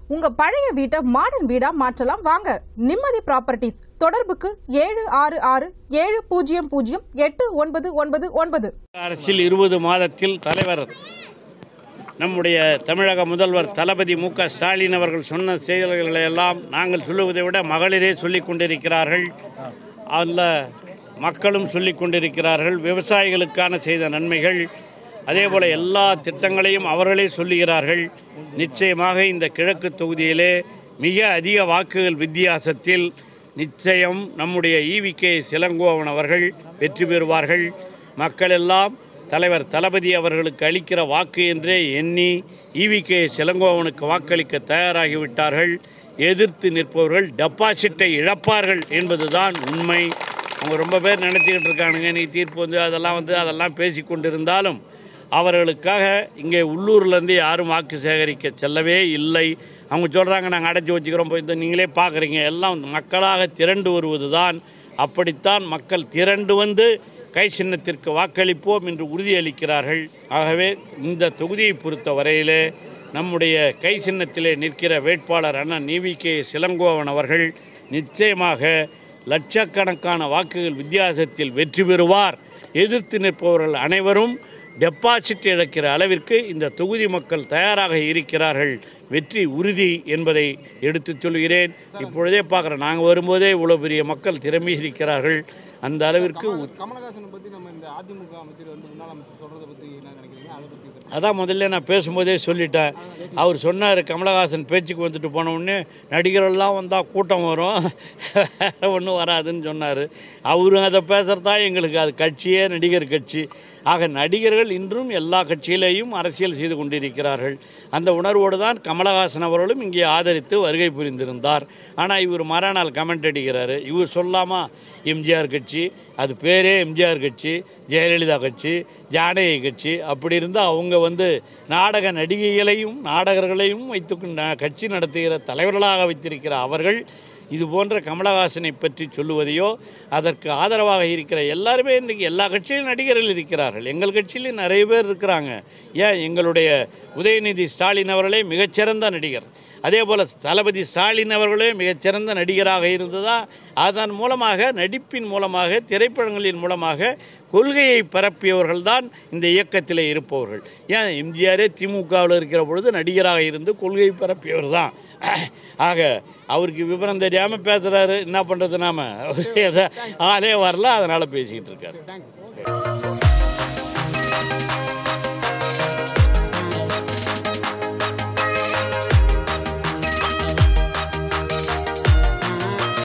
உங்க பழைய வீட்டை மாடர்ன் வீடா மாற்றலாம் வாங்க நிம்மதி ப்ராப்பர்ட்டிஸ் தொடர்புக்கு ஏழு ஆறு ஆறு ஏழு பூஜ்ஜியம் பூஜ்ஜியம் எட்டு ஒன்பது ஒன்பது ஒன்பது அரசில் இருபது மாதத்தில் தலைவர் நம்முடைய தமிழக முதல்வர் தளபதி மு க ஸ்டாலின் அவர்கள் சொன்ன செயல்களை எல்லாம் நாங்கள் சொல்லுவதை விட மகளிரே சொல்லிக் கொண்டிருக்கிறார்கள் அதில் மக்களும் சொல்லிக் கொண்டிருக்கிறார்கள் விவசாயிகளுக்கான செய்த நன்மைகள் அதேபோல் எல்லா திட்டங்களையும் அவர்களே சொல்லுகிறார்கள் நிச்சயமாக இந்த கிழக்கு தொகுதியிலே மிக அதிக வாக்குகள் வித்தியாசத்தில் நிச்சயம் நம்முடைய ஈவிகே சிலங்கோவன் அவர்கள் வெற்றி பெறுவார்கள் மக்கள் எல்லாம் தலைவர் தளபதி அவர்களுக்கு அளிக்கிற வாக்கு என்றே எண்ணி ஈவிகே சிலங்கோவனுக்கு வாக்களிக்க தயாராகிவிட்டார்கள் எதிர்த்து நிற்பவர்கள் டெபாசிட்டை இழப்பார்கள் என்பதுதான் உண்மை அவங்க ரொம்ப பேர் நினச்சிக்கிட்டு இருக்கானுங்க நீ தீர்ப்பு வந்து அதெல்லாம் வந்து அதெல்லாம் பேசி கொண்டிருந்தாலும் அவர்களுக்காக இங்கே உள்ளூர்லேருந்து யாரும் வாக்கு சேகரிக்க செல்லவே இல்லை அவங்க சொல்கிறாங்க நாங்கள் அடைச்சி வச்சுக்கிறோம் போய் இந்த நீங்களே பார்க்குறீங்க எல்லாம் மக்களாக திரண்டு வருவது தான் அப்படித்தான் மக்கள் திரண்டு வந்து கை சின்னத்திற்கு வாக்களிப்போம் என்று உறுதியளிக்கிறார்கள் ஆகவே இந்த தொகுதியை பொறுத்த வரையிலே நம்முடைய கை சின்னத்திலே நிற்கிற வேட்பாளர் அண்ணன் நீவிகே சிலங்கோவன் அவர்கள் நிச்சயமாக லட்சக்கணக்கான வாக்குகள் வித்தியாசத்தில் வெற்றி பெறுவார் எதிர்த்து நிற்பவர்கள் அனைவரும் டெபாசிட் இழக்கிற அளவிற்கு இந்த தொகுதி மக்கள் தயாராக இருக்கிறார்கள் வெற்றி உறுதி என்பதை எடுத்துச் சொல்கிறேன் இப்பொழுதே பார்க்குறேன் நாங்கள் வரும்போதே இவ்வளோ பெரிய மக்கள் திரம்பி இருக்கிறார்கள் அந்த அளவிற்கு உ- கமலஹாசனை பத்தி நம்ம இந்த அதிமுக அமைச்சர் வந்து முன்னாள் அமைச்சர் சொல்றதை பத்தி என்ன நினைக்கிறீங்க அதை பத்தி கருத்து. அதான் முதல்ல நான் பேசும்போதே சொல்லிட்டேன் அவர் சொன்னார் கமலஹாசன் பேச்சுக்கு வந்துட்டு போன உடனே நடிகரெல்லாம் வந்தால் கூட்டம் வரும் ஒன்றும் வராதுன்னு சொன்னார் அவரும் அதை பேசுகிறதா எங்களுக்கு அது கட்சியே நடிகர் கட்சி ஆக நடிகர்கள் இன்றும் எல்லா கட்சியிலேயும் அரசியல் செய்து கொண்டிருக்கிறார்கள் அந்த உணர்வோடு தான் கமலஹாசன் அவர்களும் இங்கே ஆதரித்து வருகை புரிந்திருந்தார் ஆனால் இவர் மறுநாள் கமெண்ட் அடிக்கிறாரு இவர் சொல்லாமா எம்ஜிஆர் கட்சி அது பேரே எம்ஜிஆர் கட்சி ஜெயலலிதா கட்சி ஜானகி கட்சி அப்படி இருந்தால் அவங்க வந்து நாடக நடிகைகளையும் நாடகர்களையும் வைத்து ந- கட்சி நடத்துகிற தலைவர்களாக வைத்திருக்கிற அவர்கள் இது போன்ற கமலஹாசனை பற்றி சொல்லுவதையோ அதற்கு ஆதரவாக இருக்கிற எல்லாருமே இன்றைக்கி எல்லா கட்சியிலும் நடிகர்கள் இருக்கிறார்கள் எங்கள் கட்சியிலும் நிறைய பேர் இருக்கிறாங்க ஏன் எங்களுடைய உதயநிதி ஸ்டாலின் அவர்களே மிகச்சிறந்த நடிகர் அதே போல் தளபதி ஸ்டாலின் அவர்களே மிகச்சிறந்த நடிகராக இருந்ததா அதன் மூலமாக நடிப்பின் மூலமாக திரைப்படங்களின் மூலமாக கொள்கையை பரப்பியவர்கள் தான் இந்த இயக்கத்தில் இருப்பவர்கள் ஏன் எம்ஜிஆரே திமுகவில் இருக்கிற பொழுது நடிகராக இருந்து கொள்கை பரப்பியவர் தான் ஆக அவருக்கு விவரம் தெரியாமல் பேசுகிறாரு என்ன பண்ணுறது நாம ஆளே வரல அதனால் பேசிக்கிட்டு இருக்காரு தேங்க்யூ